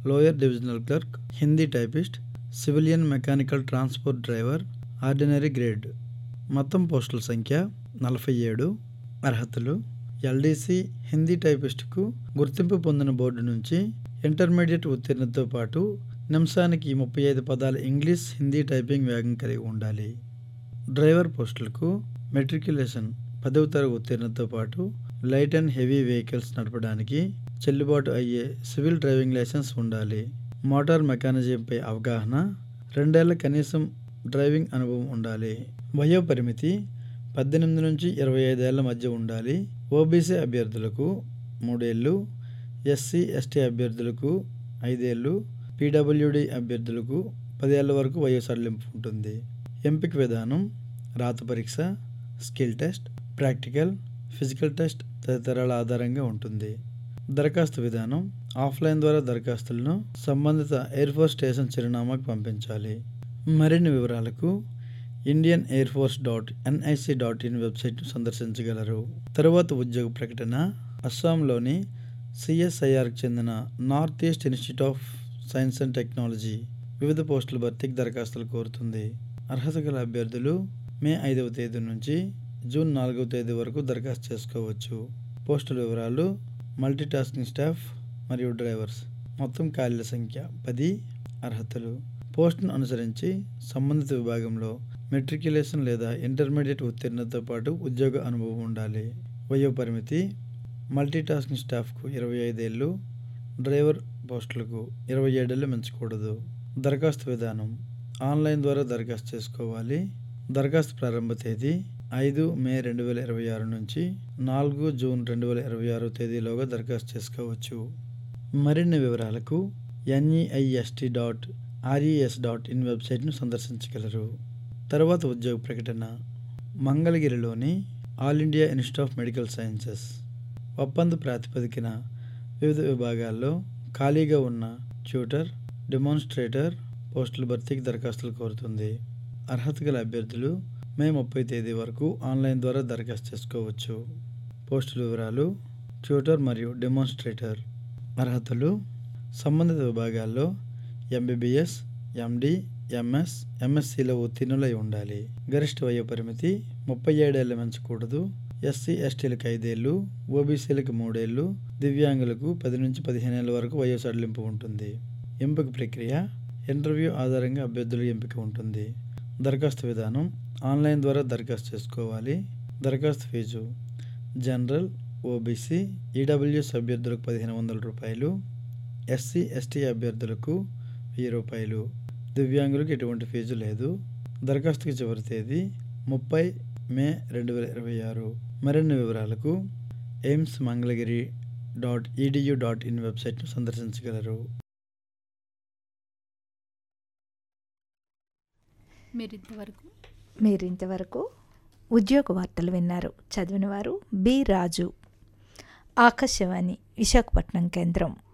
lower divisional clerk Hindi typist civilian mechanical transport driver ordinary grade మొత్తం పోస్టుల సంఖ్య నలభై ఏడు అర్హతలు ఎల్డీసీ హిందీ టైపిస్టుకు గుర్తింపు పొందిన బోర్డు నుంచి ఇంటర్మీడియట్ ఉత్తీర్ణతతో పాటు నిమిషానికి ముప్పై ఐదు పదాల ఇంగ్లీష్ హిందీ టైపింగ్ వేగం కలిగి ఉండాలి డ్రైవర్ పోస్టులకు మెట్రికులేషన్ పదవ తరగతి ఉత్తీర్ణతతో పాటు లైట్ అండ్ హెవీ వెహికల్స్ నడపడానికి చెల్లుబాటు అయ్యే సివిల్ డ్రైవింగ్ లైసెన్స్ ఉండాలి మోటార్ మెకానిజంపై అవగాహన రెండేళ్ల కనీసం డ్రైవింగ్ అనుభవం ఉండాలి వయో పరిమితి పద్దెనిమిది నుంచి ఇరవై ఐదేళ్ల మధ్య ఉండాలి ఓబీసీ అభ్యర్థులకు మూడేళ్ళు ఎస్సీ ఎస్టీ అభ్యర్థులకు ఐదేళ్ళు పీడబ్ల్యూడి అభ్యర్థులకు పదేళ్ల వరకు వయో సడలింపు ఉంటుంది ఎంపిక విధానం రాత పరీక్ష skill test practical physical test తదితరాల ఆధారంగా ఉంటుంది దరఖాస్తు విధానం ఆఫ్లైన్ ద్వారా దరఖాస్తులను సంబంధిత ఎయిర్ ఫోర్స్ స్టేషన్ చిరునామాకు పంపించాలి మరిన్ని వివరాలకు Indian air force dot NIC dot in వెబ్సైట్ను సందర్శించగలరు తరువాత ఉద్యోగ ప్రకటన అస్సాంలోని సిఎస్ఐఆర్కి చెందిన north east institute of science and technology వివిధ పోస్టుల భర్తీకి దరఖాస్తులు కోరుతుంది అర్హత గల అభ్యర్థులు మే ఐదవ తేదీ నుంచి జూన్ నాలుగవ తేదీ వరకు దరఖాస్తు చేసుకోవచ్చు పోస్టుల వివరాలు మల్టీ టాస్కింగ్ స్టాఫ్ మరియు డ్రైవర్స్ మొత్తం ఖాళీల సంఖ్య పది అర్హతలు పోస్టును అనుసరించి సంబంధిత విభాగంలో మెట్రికులేషన్ లేదా ఇంటర్మీడియట్ ఉత్తీర్ణతతో పాటు ఉద్యోగ అనుభవం ఉండాలి వయో పరిమితి మల్టీ టాస్కింగ్ స్టాఫ్కు ఇరవై ఐదేళ్ళు డ్రైవర్ పోస్టులకు ఇరవై ఏడేళ్ళు మించకూడదు దరఖాస్తు విధానం ఆన్లైన్ ద్వారా దరఖాస్తు చేసుకోవాలి దరఖాస్తు ప్రారంభ తేదీ ఐదు మే రెండు వేల ఇరవై ఆరు నుంచి నాలుగు జూన్ రెండు వేల ఇరవై ఆరు తేదీలోగా దరఖాస్తు చేసుకోవచ్చు మరిన్ని వివరాలకు NEIST dot RES dot in వెబ్సైట్ను సందర్శించగలరు తర్వాత ఉద్యోగ ప్రకటన మంగళగిరిలోని all India institute of medical sciences ఒప్పంద ప్రాతిపదికన వివిధ విభాగాల్లో ఖాళీగా ఉన్న ట్యూటర్ డెమాన్స్ట్రేటర్ పోస్టుల భర్తీకి దరఖాస్తులు కోరుతుంది అర్హత గల అభ్యర్థులు మే ముప్పై తేదీ వరకు ఆన్లైన్ ద్వారా దరఖాస్తు చేసుకోవచ్చు పోస్టుల వివరాలు ట్యూటర్ మరియు డెమాన్స్ట్రేటర్ అర్హతలు సంబంధిత విభాగాల్లో ఎంబీబీఎస్ ఎండి ఎంఎస్ ఎంఎస్సిలో ఉత్తీర్ణులై ఉండాలి గరిష్ట వయో పరిమితి ముప్పై ఏడేళ్ల మించకూడదు ఎస్సీ ఎస్టీలకు ఐదేళ్ళు ఓబీసీలకు మూడేళ్ళు దివ్యాంగులకు పది నుంచి పదిహేను ఏళ్ళ వరకు వయో సడలింపు ఉంటుంది ఎంపిక ప్రక్రియ ఇంటర్వ్యూ ఆధారంగా అభ్యర్థుల ఎంపిక ఉంటుంది దరఖాస్తు విధానం ఆన్లైన్ ద్వారా దరఖాస్తు చేసుకోవాలి దరఖాస్తు ఫీజు జనరల్ ఓబీసీ ఈడబ్ల్యూఎస్ అభ్యర్థులకు పదిహేను వందల రూపాయలు ఎస్సీ ఎస్టీ అభ్యర్థులకు వెయ్యి రూపాయలు దివ్యాంగులకు ఎటువంటి ఫీజు లేదు దరఖాస్తుకి చివరి తేదీ ముప్పై మే రెండు వేల ఇరవై ఆరు మరిన్ని వివరాలకు AIIMS Mangalagiri dot EDU dot in వెబ్సైట్ను సందర్శించగలరు మీరు ఇంతవరకు మీరు ఇంతవరకు ఉద్యోగ వార్తలు విన్నారు చదివిన వారు బి రాజు ఆకాశవాణి విశాఖపట్నం కేంద్రం